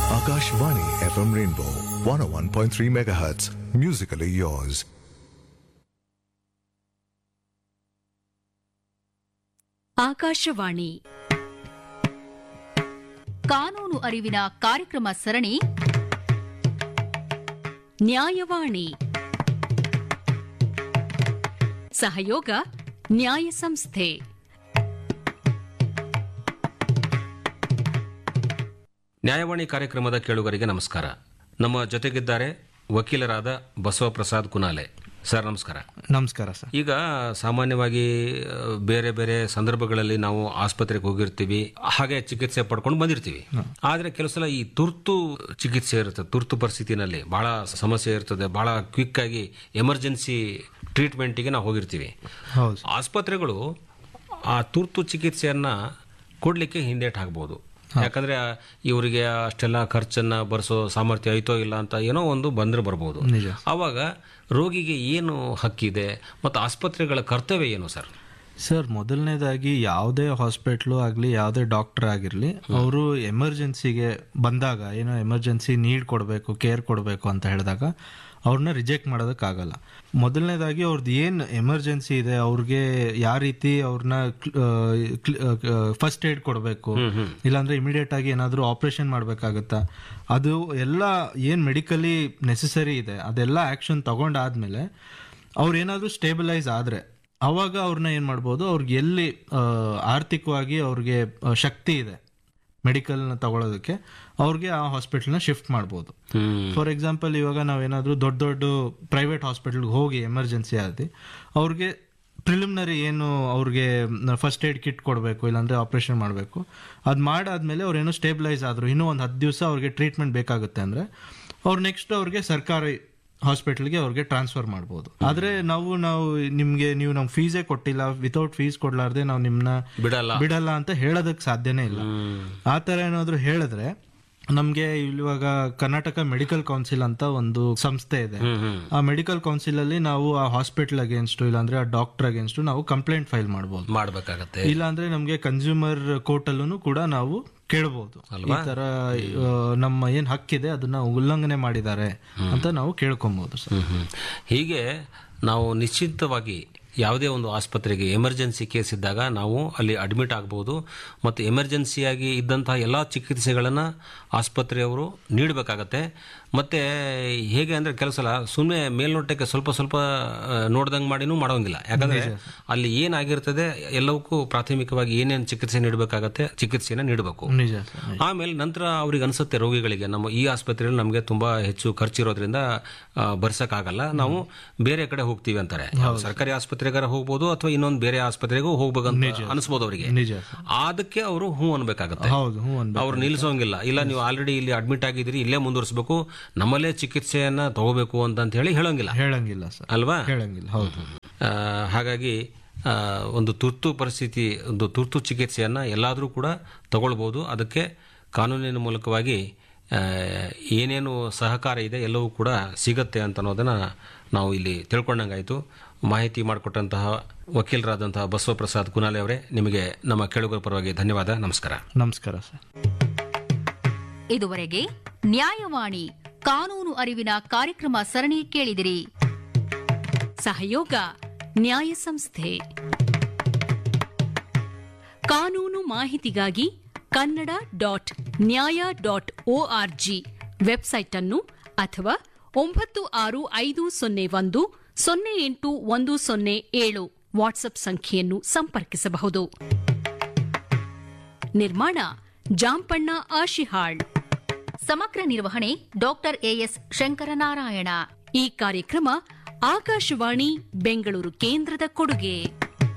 Akashvani FM Rainbow 101.3 MHz. Musically yours. Akashvani ಕಾನೂನು ಅರಿವಿನ ಕಾರ್ಯಕ್ರಮ ಸರಣಿ ನ್ಯಾಯವಾಣಿ ಸಹಯೋಗ ನ್ಯಾಯ ಸಂಸ್ಥೆ ನ್ಯಾಯವಾಣಿ ಕಾರ್ಯಕ್ರಮದ ಕೇಳುಗರಿಗೆ ನಮಸ್ಕಾರ ನಮ್ಮ ಜೊತೆಗಿದ್ದಾರೆ ವಕೀಲರಾದ ಬಸವಪ್ರಸಾದ್ ಕುನಾಲೆ ಸರ್ ನಮಸ್ಕಾರ ನಮಸ್ಕಾರ ಸರ್ ಈಗ ಸಾಮಾನ್ಯವಾಗಿ ಆ, ಬೇರೆ ಬೇರೆ ಸಂದರ್ಭಗಳಲ್ಲಿ ನಾವು ಆಸ್ಪತ್ರೆಗೆ ಹೋಗಿರ್ತೀವಿ ಹಾಗೆ ಚಿಕಿತ್ಸೆ ಪಡ್ಕೊಂಡು ಬಂದಿರ್ತೀವಿ ಆದ್ರೆ ಕೆಲವು ಸಲ ಈ ತುರ್ತು ಚಿಕಿತ್ಸೆ ಇರುತ್ತೆ ತುರ್ತು ಪರಿಸ್ಥಿತಿನಲ್ಲಿ ಬಹಳ ಸಮಸ್ಯೆ ಇರ್ತದೆ ಬಹಳ ಕ್ವಿಕ್ ಆಗಿ ಎಮರ್ಜೆನ್ಸಿ ಟ್ರೀಟ್ಮೆಂಟಿಗೆ ನಾವು ಹೋಗಿರ್ತೀವಿ ಹೌದು ಆಸ್ಪತ್ರೆಗಳು ಆ ತುರ್ತು ಚಿಕಿತ್ಸೆಯನ್ನ ಕೊಡ್ಲಿಕ್ಕೆ ಹಿಂದೇಟ್ ಹಾಕ್ಬೋದು ಯಾಕಂದ್ರೆ ಆ, ಇವರಿಗೆ ಅಷ್ಟೆಲ್ಲ ಖರ್ಚನ್ನ ಭರಿಸೋ ಸಾಮರ್ಥ್ಯ ಐತೋ ಇಲ್ಲ ಅಂತ ಏನೋ ಒಂದು ಬಂದ್ರೆ ಬರ್ಬೋದು ನಿಜ. ಅವಾಗ ರೋಗಿಗೆ ಏನು ಹಕ್ಕಿದೆ ಮತ್ತು ಆಸ್ಪತ್ರೆಗಳ ಕರ್ತವ್ಯ ಏನು ಸರ್ ಸರ್ ಮೊದಲನೇದಾಗಿ ಯಾವುದೇ ಹಾಸ್ಪಿಟ್ಲು ಆಗಲಿ ಯಾವುದೇ ಡಾಕ್ಟರ್ ಆಗಿರಲಿ ಅವರು ಎಮರ್ಜೆನ್ಸಿಗೆ ಬಂದಾಗ ಏನೋ ಎಮರ್ಜೆನ್ಸಿ ನೀಡ್ ಕೊಡಬೇಕು ಕೇರ್ ಕೊಡಬೇಕು ಅಂತ ಹೇಳಿದಾಗ ಅವ್ರನ್ನ ರಿಜೆಕ್ಟ್ ಮಾಡೋದಕ್ಕಾಗಲ್ಲ ಮೊದಲನೇದಾಗಿ ಅವ್ರದ್ದು ಏನು ಎಮರ್ಜೆನ್ಸಿ ಇದೆ ಅವ್ರಿಗೆ ಯಾವ ರೀತಿ ಅವ್ರನ್ನ ಫಸ್ಟ್ ಏಡ್ ಕೊಡಬೇಕು ಇಲ್ಲಾಂದ್ರೆ ಇಮಿಡಿಯೇಟ್ ಆಗಿ ಏನಾದರೂ ಆಪರೇಷನ್ ಮಾಡಬೇಕಾಗುತ್ತಾ ಅದು ಎಲ್ಲ ಏನು ಮೆಡಿಕಲಿ ನೆಸೆಸರಿ ಇದೆ ಅದೆಲ್ಲ ಆ್ಯಕ್ಷನ್ ತಗೊಂಡಾದ್ಮೇಲೆ ಅವ್ರು ಏನಾದರೂ ಸ್ಟೇಬಿಲೈಸ್ ಆದರೆ ಅವಾಗ ಅವ್ರನ್ನ ಏನು ಮಾಡ್ಬೋದು ಅವ್ರಿಗೆ ಎಲ್ಲಿ ಆ, ಆರ್ಥಿಕವಾಗಿ ಅವ್ರಿಗೆ ಆ, ಶಕ್ತಿ ಇದೆ ಮೆಡಿಕಲ್ನ ತಗೊಳ್ಳೋದಕ್ಕೆ ಅವ್ರಿಗೆ ಆ ಹಾಸ್ಪಿಟಲ್ನ ಶಿಫ್ಟ್ ಮಾಡ್ಬೋದು ಫಾರ್ ಎಕ್ಸಾಂಪಲ್ ಇವಾಗ ನಾವೇನಾದರೂ ದೊಡ್ಡ ದೊಡ್ಡ ಪ್ರೈವೇಟ್ ಹಾಸ್ಪಿಟಲ್ಗೆ ಹೋಗಿ ಎಮರ್ಜೆನ್ಸಿ ಆದಿ ಅವ್ರಿಗೆ ಪ್ರಿಲಿಮಿನರಿ ಏನು ಅವ್ರಿಗೆ ಫಸ್ಟ್ ಏಡ್ ಕಿಟ್ ಕೊಡಬೇಕು ಇಲ್ಲಾಂದ್ರೆ ಆಪರೇಷನ್ ಮಾಡಬೇಕು ಅದು ಮಾಡಾದ್ಮೇಲೆ ಅವ್ರೇನೋ ಸ್ಟೇಬಿಲೈಸ್ ಆದರು ಇನ್ನೂ ಒಂದು ಹತ್ತು ದಿವಸ ಅವ್ರಿಗೆ ಟ್ರೀಟ್ಮೆಂಟ್ ಬೇಕಾಗುತ್ತೆ ಅಂದರೆ ಅವ್ರು ನೆಕ್ಸ್ಟ್ ಅವ್ರಿಗೆ ಸರ್ಕಾರಿ ಹಾಸ್ಪಿಟಲ್ಗೆ ಅವ್ರಿಗೆ ಟ್ರಾನ್ಸ್ಫರ್ ಮಾಡ್ಬೋದು ಆದ್ರೆ ನಾವು ನಾವು ನಿಮ್ಗೆ ನೀವು ನಮ್ ಫೀಸೇ ಕೊಟ್ಟಿಲ್ಲ ವಿತೌಟ್ ಫೀಸ್ ಕೊಡ್ಲಾರ್ದೆ ನಾವು ನಿಮ್ನ ಬಿಡಲ್ಲ ಬಿಡಲ್ಲ ಅಂತ ಹೇಳೋದಕ್ಕೆ ಸಾಧ್ಯನೇ ಇಲ್ಲ ಆ ತರ ಏನಾದ್ರು ಹೇಳಿದ್ರೆ ನಮ್ಗೆ ಇವಾಗ ಕರ್ನಾಟಕ ಮೆಡಿಕಲ್ ಕೌನ್ಸಿಲ್ ಅಂತ ಒಂದು ಸಂಸ್ಥೆ ಇದೆ ಆ ಮೆಡಿಕಲ್ ಕೌನ್ಸಿಲ್ ಅಲ್ಲಿ ನಾವು ಆ ಹಾಸ್ಪಿಟಲ್ ಅಗೇನ್ಸ್ಟ್ ಇಲ್ಲಾಂದ್ರೆ ಆ ಡಾಕ್ಟರ್ ಅಗೇನ್ಸ್ಟ್ ನಾವು ಕಂಪ್ಲೇಂಟ್ ಫೈಲ್ ಮಾಡ್ಬೋದು ಮಾಡ್ಬೇಕಾಗತ್ತೆ ಇಲ್ಲಾಂದ್ರೆ ನಮ್ಗೆ ಕನ್ಸ್ಯೂಮರ್ ಕೋರ್ಟ್ ಅಲ್ಲೂ ಕೂಡ ನಾವು ಕೇಳಬಹುದು ಈ ತರ ಆ, ನಮ್ಮ ಏನ್ ಹಕ್ಕಿದೆ ಅದನ್ನ ಉಲ್ಲಂಘನೆ ಮಾಡಿದ್ದಾರೆ ಅಂತ ನಾವು ಕೇಳ್ಕೊಬಹುದು ಸರ್ ಹ್ಮ್, ಹ್ಮ್. ಹೀಗೆ ನಾವು ನಿಶ್ಚಿತವಾಗಿ ಯಾವುದೇ ಒಂದು ಆಸ್ಪತ್ರೆಗೆ ಎಮರ್ಜೆನ್ಸಿ ಕೇಸ್ ಇದ್ದಾಗ ನಾವು ಅಲ್ಲಿ ಅಡ್ಮಿಟ್ ಆಗ್ಬೋದು ಮತ್ತು ಎಮರ್ಜೆನ್ಸಿಯಾಗಿ ಇದ್ದಂತಹ ಎಲ್ಲ ಚಿಕಿತ್ಸೆಗಳನ್ನು ಆಸ್ಪತ್ರೆಯವರು ನೀಡಬೇಕಾಗತ್ತೆ ಮತ್ತು ಹೇಗೆ ಅಂದರೆ ಕೆಲವು ಸಲ ಸುಮ್ಮನೆ ಮೇಲ್ನೋಟಕ್ಕೆ ಸ್ವಲ್ಪ ಸ್ವಲ್ಪ ನೋಡ್ದಂಗೆ ಮಾಡಿನೂ ಮಾಡೋಂಗಿಲ್ಲ ಯಾಕಂದರೆ ಅಲ್ಲಿ ಏನಾಗಿರ್ತದೆ ಎಲ್ಲವಕ್ಕೂ ಪ್ರಾಥಮಿಕವಾಗಿ ಏನೇನು ಚಿಕಿತ್ಸೆ ನೀಡಬೇಕಾಗತ್ತೆ ಚಿಕಿತ್ಸೆಯನ್ನು ನೀಡಬೇಕು ನಿಜ ಸರ್ ನಿಜ. ಆಮೇಲೆ ನಂತರ ಅವ್ರಿಗೆ ಅನ್ಸುತ್ತೆ ರೋಗಿಗಳಿಗೆ ನಮ್ಮ ಈ ಆಸ್ಪತ್ರೆಯಲ್ಲಿ ನಮಗೆ ತುಂಬಾ ಹೆಚ್ಚು ಖರ್ಚಿರೋದ್ರಿಂದ ಆ, ಬರ್ಸಕ್ಕಾಗಲ್ಲ ನಾವು ಬೇರೆ ಕಡೆ ಹೋಗ್ತೀವಿ ಅಂತಾರೆ ಸರ್ಕಾರಿ ಆಸ್ಪತ್ರೆಗಾರ ಹೋಗ್ಬೋದು ಅಥವಾ ಇನ್ನೊಂದು ಬೇರೆ ಆಸ್ಪತ್ರೆಗೂ ಹೋಗ್ಬೇಕಂತ ಅನಿಸ್ಬೋದು ಅವರಿಗೆ ನಿಜ ಸರ್ ಅದಕ್ಕೆ ಅವರು ಹ್ಞೂ ಅನ್ಬೇಕಾಗತ್ತೆ ಹೌದು ಹ್ಞೂ ಅನ್ಬೇಕು ಅವ್ರು ನಿಲ್ಸೋಂಗಿಲ್ಲ ಇಲ್ಲ ನೀವು ಆಲ್ರೆಡಿ ಇಲ್ಲಿ ಅಡ್ಮಿಟ್ ಆಗಿದ್ದೀರಿ ಇಲ್ಲೇ ಮುಂದುವರಿಸಬೇಕು ನಮ್ಮಲ್ಲೇ ಚಿಕಿತ್ಸೆಯನ್ನ ತಗೋಬೇಕು ಅಂತ ಹೇಳಿ ಹೇಳೋಂಗಿಲ್ಲ ಹೇಳಂಗಿಲ್ಲ ಸರ್ ಅಲ್ವಾ ಹೇಳಂಗಿಲ್ಲ ಹೌದು ಆ, ಹಾಗಾಗಿ ಆ, ಒಂದು ತುರ್ತು ಪರಿಸ್ಥಿತಿ ಒಂದು ತುರ್ತು ಚಿಕಿತ್ಸೆಯನ್ನು ಎಲ್ಲಾದರೂ ಕೂಡ ತಗೊಳ್ಬೋದು ಅದಕ್ಕೆ ಕಾನೂನಿನ ಮೂಲಕವಾಗಿ ಆ, ಏನೇನು ಸಹಕಾರ ಇದೆ ಎಲ್ಲವೂ ಕೂಡ ಸಿಗತ್ತೆ ಅಂತ ಅನ್ನೋದನ್ನು ನಾವು ಇಲ್ಲಿ ತಿಳ್ಕೊಂಡಂಗಾಯಿತು ಮಾಹಿತಿ ಮಾಡಿಕೊಟ್ಟಂತಹ ವಕೀಲರಾದಂತಹ ಬಸವಪ್ರಸಾದ್ ಕುನಾಲೆ ಅವರೇ ನಿಮಗೆ ನಮ್ಮ ಕೇಳುಗರ ಪರವಾಗಿ ಧನ್ಯವಾದ ನಮಸ್ಕಾರ ನಮಸ್ಕಾರ ಸರ್ ಇದುವರೆಗೆ ನ್ಯಾಯವಾಣಿ ಕಾನೂನು ಅರಿವಿನ ಕಾರ್ಯಕ್ರಮ ಸರಣಿ ಕೇಳಿದಿರಿ ಸಹಯೋಗ ನ್ಯಾಯ ಸಂಸ್ಥೆ ಕಾನೂನು ಮಾಹಿತಿಗಾಗಿ Kannada dot Nyaya dot org website ಅನ್ನು ಅಥವಾ ಒಂಬತ್ತು ಆರು ಐದು ಸೊನ್ನೆ ಒಂದು ಸೊನ್ನೆ ಎಂಟು ಒಂದು ಸೊನ್ನೆ ಏಳು ವಾಟ್ಸ್ಆಪ್ ಸಂಖ್ಯೆಯನ್ನು ಸಂಪರ್ಕಿಸಬಹುದು ನಿರ್ಮಾಣ ಜಾಂಪಣ್ಣ ಆಶಿಹಾಳ್ ಸಮಗ್ರ ನಿರ್ವಹಣೆ ಡಾಕ್ಟರ್ ಎಎಸ್ ಶಂಕರನಾರಾಯಣ ಈ ಕಾರ್ಯಕ್ರಮ ಆಕಾಶವಾಣಿ ಬೆಂಗಳೂರು ಕೇಂದ್ರದ ಕೊಡುಗೆ